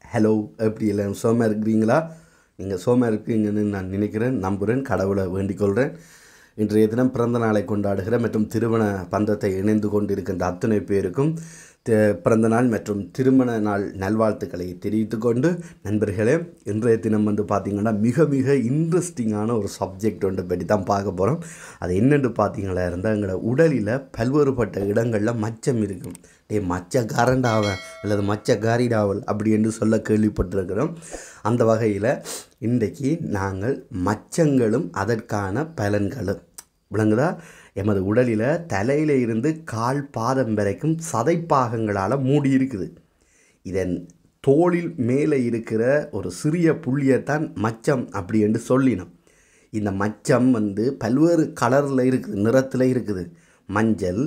hello எப்படி எல்லாம் சோமா இருக்கிறீங்களா நீங்கள் சோமா இருக்கீங்கன்னு நான் நினைக்கிறேன் நம்புகிறேன் கடவுளை வேண்டிக் கொள்கிறேன் இன்றைய தினம் பிறந்த நாளை கொண்டாடுகிற மற்றும் திருமண பந்தத்தை இணைந்து கொண்டிருக்கின்ற அத்தனை பேருக்கும் தி- பிறந்த நாள் மற்றும் திருமண நாள் நல்வாழ்த்துக்களை தெரிவித்துக் கொண்டு நண்பர்களே இன்றைய தினம் வந்து பார்த்திங்கன்னா மிக மிக இன்ட்ரெஸ்டிங்கான ஒரு சப்ஜெக்ட் ஒன்றை பற்றி தான் பார்க்க போகிறோம் அது என்னென்னு பார்த்தீங்களா இருந்தால் எங்களோட உடலில் பல்வேறுபட்ட இடங்களில் மச்சம் இருக்கும் டே மச்சக்காரண்டாவன் அல்லது மச்சக்காரிடாவல் அப்படி என்று சொல்ல கேள்விப்பட்டிருக்கிறோம் அந்த வகையில் இன்றைக்கு நாங்கள் மச்சங்களும் அதற்கான பலன்களும் விளங்குதா எமது உடலில் தலையில இருந்து கால் பாதம் வரைக்கும் சதைப்பாகங்களால் மூடி இருக்குது இதன் தோளில் மேலே இருக்கிற ஒரு சிறிய புள்ளியைத்தான் மச்சம் அப்படி என்று சொல்லினோம் இந்த மச்சம் வந்து பல்வேறு கலரில் இருக்குது நிறத்தில் இருக்குது மஞ்சள்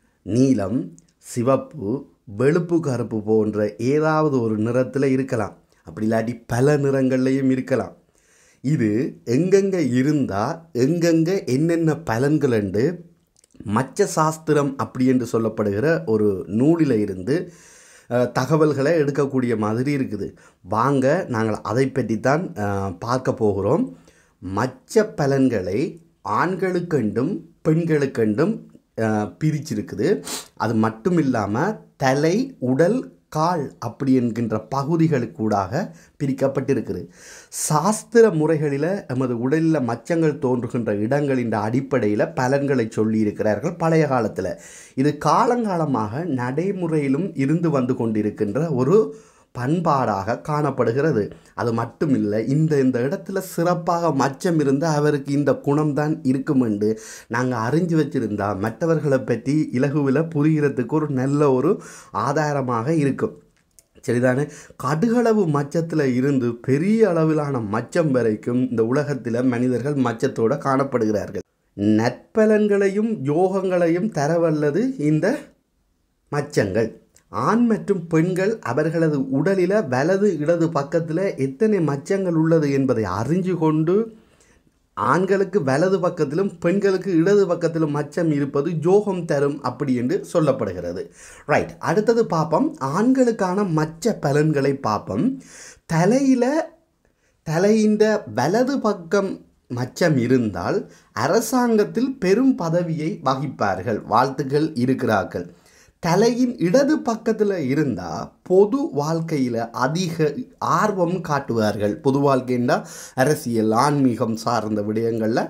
நீலம் சிவப்பு வெளுப்பு கருப்பு போன்ற ஏதாவது ஒரு நிறத்தில் இருக்கலாம் அப்படி இல்லாட்டி பல நிறங்கள்லையும் இருக்கலாம் இது எங்கெங்கே இருந்தால் எங்கெங்கே என்னென்ன பலன்கள் என்று மச்ச சாஸ்திரம் அப்படி என்று சொல்லப்படுகிற ஒரு நூலில் இருந்து அஹ், தகவல்களை எடுக்கக்கூடிய மாதிரி இருக்குது வாங்க நாங்கள் அதை பற்றி தான் அஹ், பார்க்க போகிறோம் மச்ச பலன்களை ஆண்களுக்கெண்டும் பெண்களுக்கெண்டும் அஹ், பிரிச்சிருக்குது அது மட்டும் இல்லாமல் தலை உடல் கால் அப்படி என்கின்ற பகுதிகளுக்கூடாக பிரிக்கப்பட்டிருக்குது சாஸ்திர முறைகளில் எமது உடலில் மச்சங்கள் தோன்றுகின்ற இடங்களின் அடிப்படையில் பலன்களை சொல்லியிருக்கிறார்கள் பழைய காலத்தில் இது காலங்காலமாக நடைமுறையிலும் இருந்து வந்து கொண்டிருக்கின்ற ஒரு பண்பாடாக காணப்படுகிறது அது மட்டும் இல்லை இந்த இந்த இடத்துல சிறப்பாக மச்சம் இருந்து அவருக்கு இந்த குணம்தான் இருக்கும் என்று நாங்கள் அறிஞ்சு வச்சிருந்தா மற்றவர்களை பற்றி இலகுவில் புரிகிறதுக்கு ஒரு நல்ல ஒரு ஆதாரமாக இருக்கும் சரிதானே கடுகளவு மச்சத்தில் இருந்து பெரிய அளவிலான மச்சம் வரைக்கும் இந்த உலகத்தில் மனிதர்கள் மச்சத்தோடு காணப்படுகிறார்கள் நற்பலன்களையும் யோகங்களையும் தரவல்லது இந்த மச்சங்கள் ஆண் மற்றும் பெண்கள் அவர்களது உடலில் வலது இடது பக்கத்தில் எத்தனை மச்சங்கள் உள்ளது என்பதை அறிஞ்சு கொண்டு ஆண்களுக்கு வலது பக்கத்திலும் பெண்களுக்கு இடது பக்கத்திலும் மச்சம் இருப்பது யோகம் தரும் அப்படி என்று சொல்லப்படுகிறது ரைட் அடுத்தது பார்ப்போம் ஆண்களுக்கான மச்ச பலன்களை பார்ப்போம் தலையில் தலையின் வலது பக்கம் மச்சம் இருந்தால் அரசாங்கத்தில் பெரும் பதவியை வகிப்பார்கள் வாழ்த்துக்கள் இருக்கிறார்கள் தலையின் இடது பக்கத்தில் இருந்தால் பொது வாழ்க்கையில் அதிக ஆர்வம் காட்டுவார்கள் பொது வாழ்க்கைன்னா அரசியல் ஆன்மீகம் சார்ந்த விடயங்களில்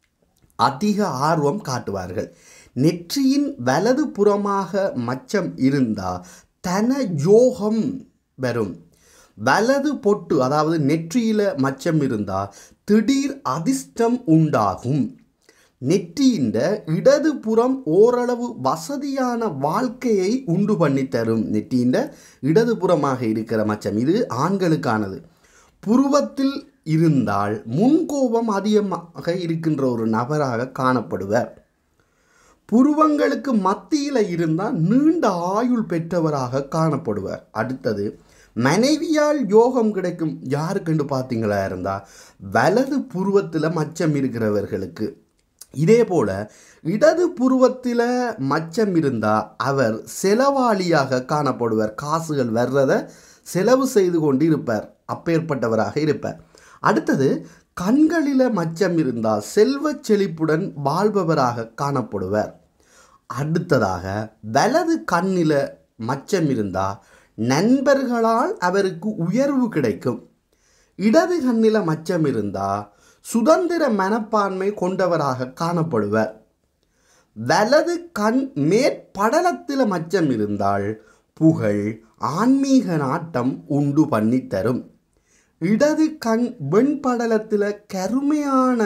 அதிக ஆர்வம் காட்டுவார்கள் நெற்றியின் வலது புறமாக மச்சம் இருந்தால் தன யோகம் வரும் வலது பொட்டு அதாவது நெற்றியில் மச்சம் இருந்தால் திடீர் அதிர்ஷ்டம் உண்டாகும் நெற்றியின் இடது புறம் ஓரளவு வசதியான வாழ்க்கையை உண்டு பண்ணி தரும் நெற்றியின் இடது புறமாக இருக்கிற மச்சம் இது ஆண்களுக்கானது புருவத்தில் இருந்தால் முன்கோபம் அதிகமாக இருக்கின்ற ஒரு நபராக காணப்படுவர் புருவங்களுக்கு மத்தியில் இருந்தால் நீண்ட ஆயுள் பெற்றவராக காணப்படுவார் அடுத்தது மனைவியால் யோகம் கிடைக்கும் யாருக்குன்னு பார்த்தீங்களா இருந்தால் வலது புருவத்தில் மச்சம் இருக்கிறவர்களுக்கு இதே போல இடது புருவத்தில் மச்சம் இருந்தால் அவர் செலவாளியாக காணப்படுவார் காசுகள் வர்றதை செலவு செய்து கொண்டு இருப்பார் அப்பேற்பட்டவராக இருப்பார் அடுத்தது கண்களில் மச்சம் இருந்தால் செல்வச் செழிப்புடன் வாழ்பவராக காணப்படுவார் அடுத்ததாக வலது கண்ணில் மச்சம் இருந்தால் நண்பர்களால் அவருக்கு உயர்வு கிடைக்கும் இடது கண்ணில் மச்சம் இருந்தால் சுதந்திர மனப்பான்மை கொண்டவராக காணப்படுவர் வலது கண் மேற்படலத்தில் மச்சம் இருந்தால் புகழ் ஆன்மீக நாட்டம் உண்டு பண்ணி தரும் இடது கண் வெண்படலத்தில் கருமையான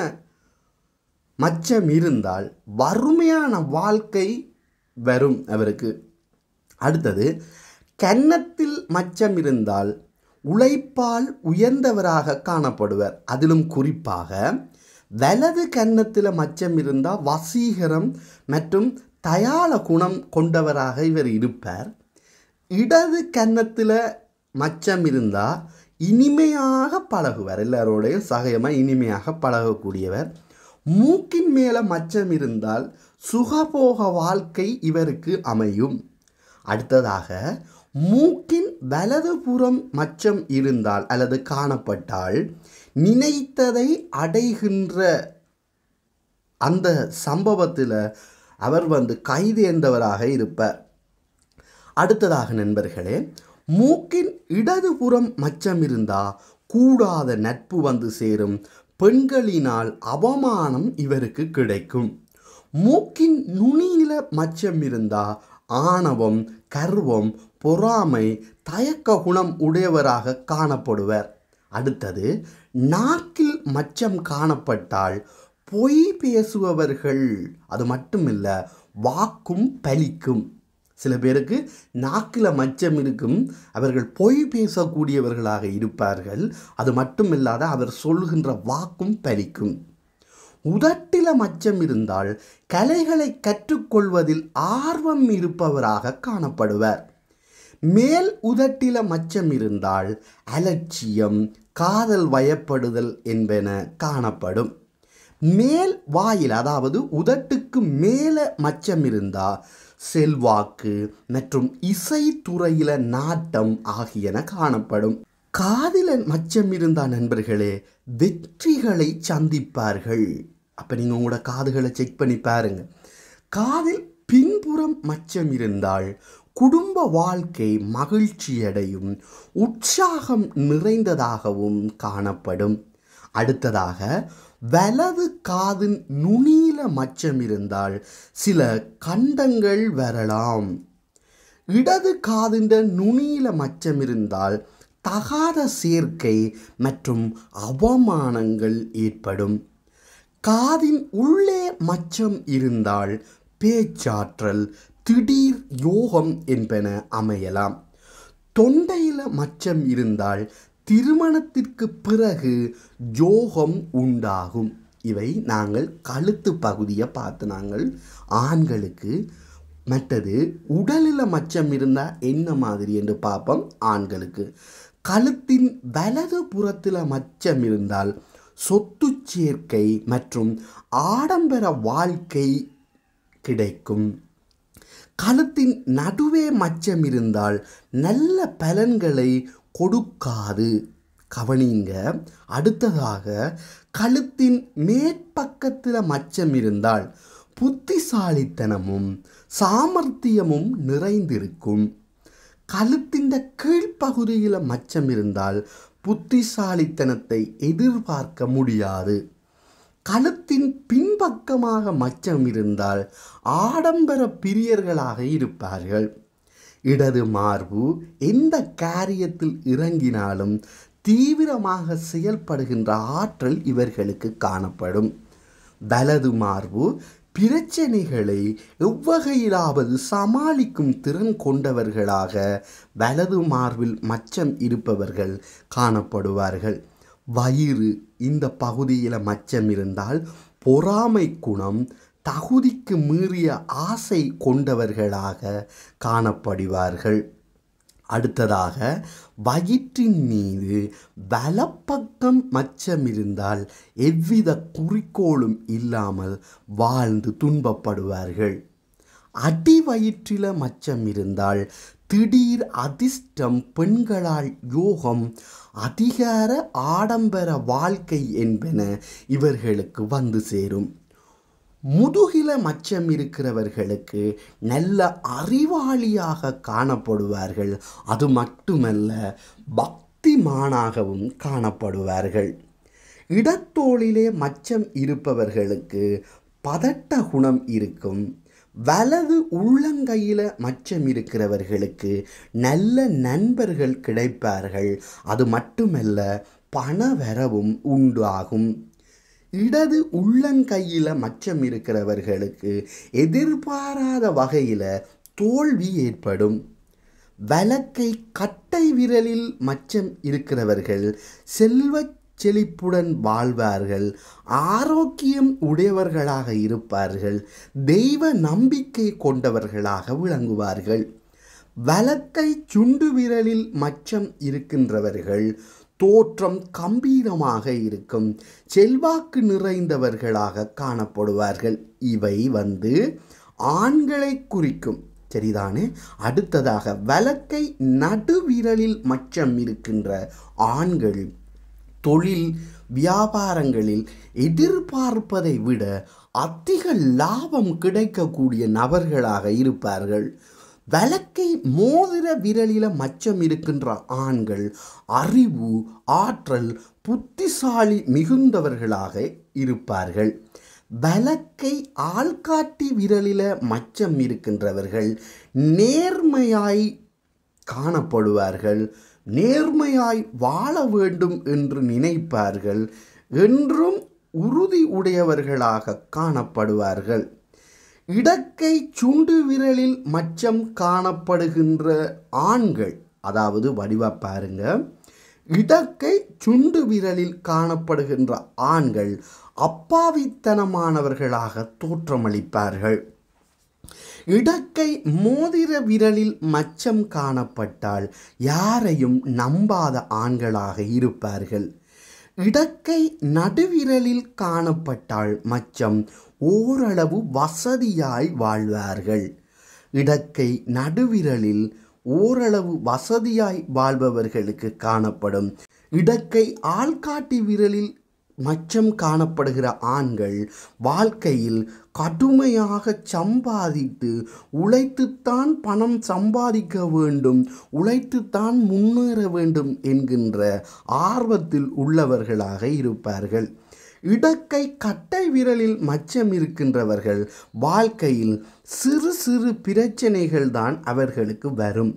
மச்சம் இருந்தால் வறுமையான வாழ்க்கை வரும் அவருக்கு அடுத்தது கன்னத்தில் மச்சம் இருந்தால் உழைப்பால் உயர்ந்தவராக காணப்படுவர் அதிலும் குறிப்பாக வலது கன்னத்தில் மச்சம் இருந்தால் வசீகரம் மற்றும் தயாள குணம் கொண்டவராக இவர் இருப்பார் இடது கன்னத்தில் மச்சம் இருந்தால் இனிமையாக பழகுவார் எல்லாரோடையும் சகஜமாக இனிமையாக பழகக்கூடியவர் மூக்கின் மேலே மச்சம் இருந்தால் சுகபோக வாழ்க்கை இவருக்கு அமையும் அடுத்ததாக மூக்கின் வலதுபுறம் மச்சம் இருந்தால் அல்லது காணப்பட்டால் நினைத்ததை அடைகின்ற அந்த சம்பவத்தில் அவர் வந்து கைதேர்ந்தவராக இருப்பார் அடுத்ததாக நண்பர்களே மூக்கின் இடதுபுறம் மச்சம் இருந்தா கூடாத நட்பு வந்து சேரும் பெண்களினால் அவமானம் இவருக்கு கிடைக்கும் மூக்கின் நுனியில மச்சம் இருந்தா ஆணவம் கர்வம் பொறாமை தயக்க குணம் உடையவராக காணப்படுவர் அடுத்தது நாக்கில் மச்சம் காணப்பட்டால் பொய் பேசுபவர்கள் அது மட்டுமில்ல வாக்கும் பலிக்கும் சில பேருக்கு நாக்கில் மச்சம் இருக்கும் அவர்கள் பொய் பேசக்கூடியவர்களாக இருப்பார்கள் அது மட்டுமில்லாத அவர் சொல்கின்ற வாக்கும் பலிக்கும் உதட்டில மச்சம் இருந்தால் கலைகளை கற்றுக்கொள்வதில் ஆர்வம் இருப்பவராக காணப்படுவர் மேல் உதட்டில மச்சம் இருந்தால் அலட்சியம் காதல் வயப்படுதல் என்பன காணப்படும் மேல் வாயில் அதாவது உதட்டுக்கு மேலே மச்சம் இருந்தா செல்வாக்கு மற்றும் இசைத்துறையில நாட்டம் ஆகியன காணப்படும் காதில மச்சம் இருந்தா நண்பர்களே வெற்றிகளை சந்திப்பார்கள் அப்ப நீங்க உங்களோட காதுகளை செக் பண்ணி பாருங்க காதில் பின்புறம் மச்சம் இருந்தால் குடும்ப வாழ்க்கை மகிழ்ச்சியடையும் உற்சாகம் நிறைந்ததாகவும் காணப்படும் அடுத்ததாக வலது காதின் நுனியில மச்சம் இருந்தால் சில கண்டங்கள் வரலாம் இடது காதின் நுனியில மச்சம் இருந்தால் தகாத சேர்க்கை மற்றும் அவமானங்கள் ஏற்படும் காதின் உள்ளே மச்சம் இருந்தால் பேச்சாற்றல் திடீர் யோகம் என்பன அமையலாம் தொண்டையில மச்சம் இருந்தால் திருமணத்திற்கு பிறகு யோகம் உண்டாகும் இவை நாங்கள் கழுத்து பகுதியை பார்த்து நாங்கள் ஆண்களுக்கு மற்றது உடலில் மச்சம் இருந்தால் என்ன மாதிரி என்று பார்ப்போம் ஆண்களுக்கு கழுத்தின் வலது புறத்தில் மச்சம் இருந்தால் சொத்து சேர்க்கை மற்றும் ஆடம்பர வாழ்க்கை கிடைக்கும் கழுத்தின் நடுவே மச்சம் இருந்தால் நல்ல பலன்களை கொடுக்காது கவனிங்க அடுத்ததாக கழுத்தின் மேற்பக்கத்தில் மச்சம் இருந்தால் புத்திசாலித்தனமும் சாமர்த்தியமும் நிறைந்திருக்கும் கழுத்தின் கீழ்ப்பகுதியில் மச்சம் இருந்தால் புத்திசாலித்தனத்தை எதிர்பார்க்க முடியாது கழுத்தின் பின்பக்கமாக மச்சம் இருந்தால் ஆடம்பர பிரியர்களாக இருப்பார்கள் இடது மார்பு எந்த காரியத்தில் இறங்கினாலும் தீவிரமாக செயல்படுகின்ற ஆற்றல் இவர்களுக்கு காணப்படும் வலது மார்பு பிரச்சனைகளை எவ்வகையிலாவது சமாளிக்கும் திறன் கொண்டவர்களாக வலது மார்பில் மச்சம் இருப்பவர்கள் காணப்படுவார்கள் வயிறு இந்த பகுதியில் மச்சம் இருந்தால் பொறாமை குணம் தகுதிக்கு மீறிய ஆசை கொண்டவர்களாக காணப்படுவார்கள் அடுத்ததாக வயிற்றின் மீது வலப்பக்கம் மச்சம் இருந்தால் எவ்வித குறிக்கோளும் இல்லாமல் வாழ்ந்து துன்பப்படுவார்கள் அடி வயிற்றில மச்சம் இருந்தால் திடீர் அதிர்ஷ்டம் பெண்களால் யோகம் அதிகார ஆடம்பர வாழ்க்கை என்பன இவர்களுக்கு வந்து சேரும் முதுகில மச்சம் இருக்கிறவர்களுக்கு நல்ல அறிவாளியாக காணப்படுவார்கள் அது மட்டுமல்ல பக்திமானாகவும் காணப்படுவார்கள் இடத்தோளிலே மச்சம் இருப்பவர்களுக்கு பதட்ட குணம் இருக்கும் வலது உள்ளங்கையில் மச்சம் இருக்கிறவர்களுக்கு நல்ல நண்பர்கள் கிடைப்பார்கள் அது மட்டுமல்ல பண வரவும் உண்டாகும் இடது உள்ளங்கையில் மச்சம் இருக்கிறவர்களுக்கு எதிர்பாராத வகையில் தோல்வி ஏற்படும் வலக்கை கட்டை விரலில் மச்சம் இருக்கிறவர்கள் செல்வச் செழிப்புடன் வாழ்வார்கள் ஆரோக்கியம் உடையவர்களாக இருப்பார்கள் தெய்வ நம்பிக்கை கொண்டவர்களாக விளங்குவார்கள் வலக்கை சுண்டு விரலில் மச்சம் இருக்கின்றவர்கள் தோற்றம் கம்பீரமாக இருக்கும் செல்வாக்கு நிறைந்தவர்களாக காணப்படுவார்கள் இவை வந்து ஆண்களை குறிக்கும் சரிதானே அடுத்ததாக வலக்கை நடுவிரலில் மச்சம் இருக்கின்ற ஆண்கள் தொழில் வியாபாரங்களில் எதிர்பார்ப்பதை விட அதிக லாபம் கிடைக்கக்கூடிய நபர்களாக இருப்பார்கள் வலக்கை மோதிர விரலில மச்சம் இருக்கின்ற ஆண்கள் அறிவு ஆற்றல் புத்திசாலி மிகுந்தவர்களாக இருப்பார்கள் வலக்கை ஆள்காட்டி விரலில மச்சம் இருக்கின்றவர்கள் நேர்மையாய் காணப்படுவார்கள் நேர்மையாய் வாழ வேண்டும் என்று நினைப்பார்கள் என்றும் உறுதி உடையவர்களாக காணப்படுவார்கள் இடக்கை சுண்டு விரலில் மச்சம் காணப்படுகின்ற ஆண்கள் அதாவது வடிவா பாருங்க இடக்கை சுண்டு விரலில் காணப்படுகின்ற ஆண்கள் அப்பாவித்தனமானவர்களாக தோற்றமளிப்பார்கள் இடக்கை மோதிர விரலில் மச்சம் காணப்பட்டால் யாரையும் நம்பாத ஆண்களாக இருப்பார்கள் இடக்கை நடுவிரலில் காணப்பட்டால் மச்சம் ஓரளவு வசதியாய் வாழ்வார்கள் இடக்கை நடுவிரலில் ஓரளவு வசதியாய் வாழ்பவர்களுக்கு காணப்படும் இடக்கை ஆள்காட்டி விரலில் மச்சம் காணப்படுகிற ஆண்கள் வாழ்க்கையில் கடுமையாக சம்பாதித்து உழைத்துத்தான் பணம் சம்பாதிக்க வேண்டும் உழைத்துத்தான் முன்னேற வேண்டும் என்கின்ற ஆர்வத்தில் உள்ளவர்களாக இருப்பார்கள் இடக்கை கட்டை விரலில் மச்சம் இருக்கின்றவர்கள் வாழ்க்கையில் சிறு சிறு பிரச்சனைகள் தான் அவர்களுக்கு வரும்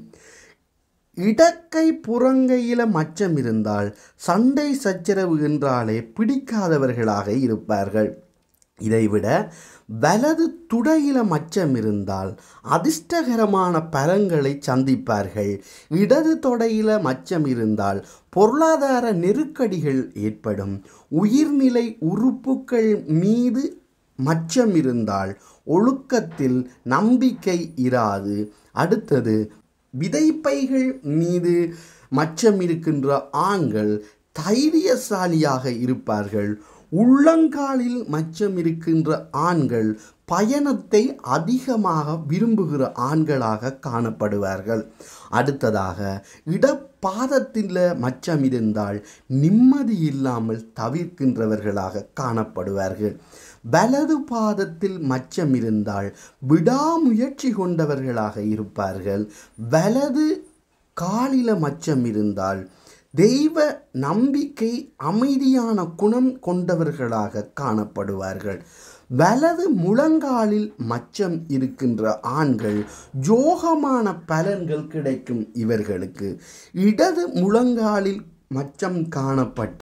இடக்கை புறங்கையில மச்சம் இருந்தால் சண்டை சச்சரவு என்றாலே பிடிக்காதவர்களாக இருப்பார்கள் இதைவிட வலது துடையில மச்சம் இருந்தால் அதிர்ஷ்டகரமான பலன்களை சந்திப்பார்கள் இடது தொடையில மச்சம் இருந்தால் பொருளாதார நெருக்கடிகள் ஏற்படும் உயிர்நிலை உறுப்புகள் மீது மச்சம் இருந்தால் ஒழுக்கத்தில் நம்பிக்கை இராது அடுத்தது விதைப்பைகள் மீது மச்சம் இருக்கின்ற ஆண்கள் தைரியசாலியாக இருப்பார்கள் உள்ளங்காலில் மச்சம் இருக்கின்ற ஆண்கள் பயணத்தை அதிகமாக விரும்புகிற ஆண்களாக காணப்படுவார்கள் அடுத்ததாக இடப்பாதத்தில் மச்சம் இருந்தால் நிம்மதி இல்லாமல் தவிர்க்கின்றவர்களாக காணப்படுவார்கள் வலது பாதத்தில் மச்சம் இருந்தால் விடாமுயற்சி கொண்டவர்களாக இருப்பார்கள் வலது காலில மச்சம் இருந்தால் தெய்வ நம்பிக்கை அமைதியான குணம் கொண்டவர்களாக காணப்படுவார்கள் வலது முழங்காலில் மச்சம் இருக்கின்ற ஆண்கள் ஜோகமான பலன்கள் கிடைக்கும் இவர்களுக்கு இடது முழங்காலில் மச்சம் காணப்பட்ட